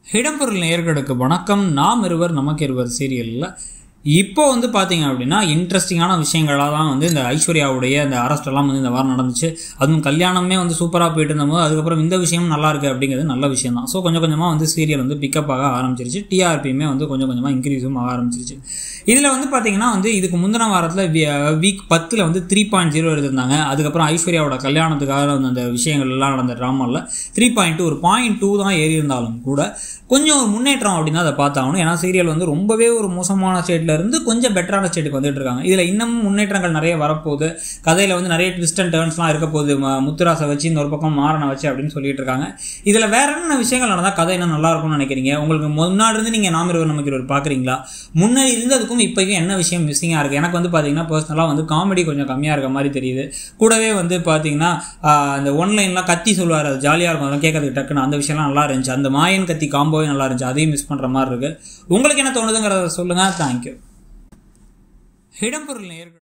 இடம்பொருள் நேயர்களுக்கு வணக்கம் நாம் இருவர் நமக்கு இருவர் சீரியலில் இப்போ வந்து பார்த்தீங்க அப்படின்னா இன்ட்ரெஸ்டிங்கான விஷயங்களாக தான் வந்து இந்த ஐஸ்வர்யாவுடைய அந்த arrest எல்லாம் வந்து இந்த வாரம் நடந்துச்சு அதுவும் கல்யாணமே வந்து சூப்பராக போயிட்டு இருந்தபோது அதுக்கப்புறம் இந்த விஷயமும் நல்லா இருக்கு அப்படிங்கிறது நல்ல விஷயம் தான் ஸோ கொஞ்சம் கொஞ்சமாக வந்து சீரியல் வந்து பிக்கப் ஆக ஆரம்பிச்சிருச்சு டிஆர்பியுமே வந்து கொஞ்சம் கொஞ்சமாக இன்க்ரீஸும் ஆக ஆரம்பிச்சிருச்சு இதில் வந்து பார்த்தீங்கன்னா வந்து இதுக்கு முந்தின வாரத்தில் வீக் பத்தில் வந்து த்ரீ பாயிண்ட் ஜீரோ எடுத்திருந்தாங்க அதுக்கப்புறம் ஐஸ்வர்யாவோட கல்யாணத்துக்காக வந்து அந்த விஷயங்கள் எல்லாம் நடந்த ட்ராமாவில் த்ரீ பாயிண்ட் டூ ஒரு பாயிண்ட் டூ தான் ஏறி இருந்தாலும் கூட கொஞ்சம் ஒரு முன்னேற்றம் அப்படின்னு அதை பார்த்தாகணும் ஏன்னா சீரியல் வந்து ரொம்பவே ஒரு மோசமான ஸ்டேட்ல இருந்து கொஞ்சம் பெட்டரான ஸ்டேட்டுக்கு வந்துட்டு இருக்காங்க இதில் இன்னமும் முன்னேற்றங்கள் நிறைய வரப்போகுது கதையில் வந்து நிறைய ட்விஸ்ட் அண்ட் டேர்ன்ஸ்லாம் இருக்க போகுது ம- முத்துராசை வச்சு இந்த ஒரு பக்கம் மாறனை வச்சு அப்படின்னு சொல்லிட்டு இருக்காங்க இதில் வேற என்ன விஷயங்கள் நடந்தால் கதை என்ன நல்லா இருக்கும்னு நினைக்கிறீங்க உங்களுக்கு முன்னாடி இருந்து நீங்கள் நாம் இருவர் நமக்கு இருவர் பார்க்குறீங்களா முன்னாடி இருந்ததுக்கும் இப்போயும் என்ன விஷயம் மிஸ்ஸிங்காக இருக்குது எனக்கு வந்து பார்த்தீங்கன்னா பர்சனலாக வந்து காமெடி கொஞ்சம் கம்மியாக இருக்க மாதிரி தெரியுது கூடவே வந்து பார்த்தீங்கன்னா ஆஹ், அந்த ஒன்லைன்லாம் கத்தி சொல்லுவார் அது ஜாலியாக இருக்கும் அதெல்லாம் கேட்கறதுக்கு டக்குன்னு அந்த விஷயம்லாம் நல்லா இருந்துச்சு அந்த மாயன் கத்தி காம்போவே நல்லா இருந்துச்சு அதையும் மிஸ் பண்ணுற மாதிரி இருக்குது உங்களுக்கு என்ன தோணுதுங்கிறத சொல்லுங்கள் தேங்க்யூ இடம்பொருள் நேர்கள்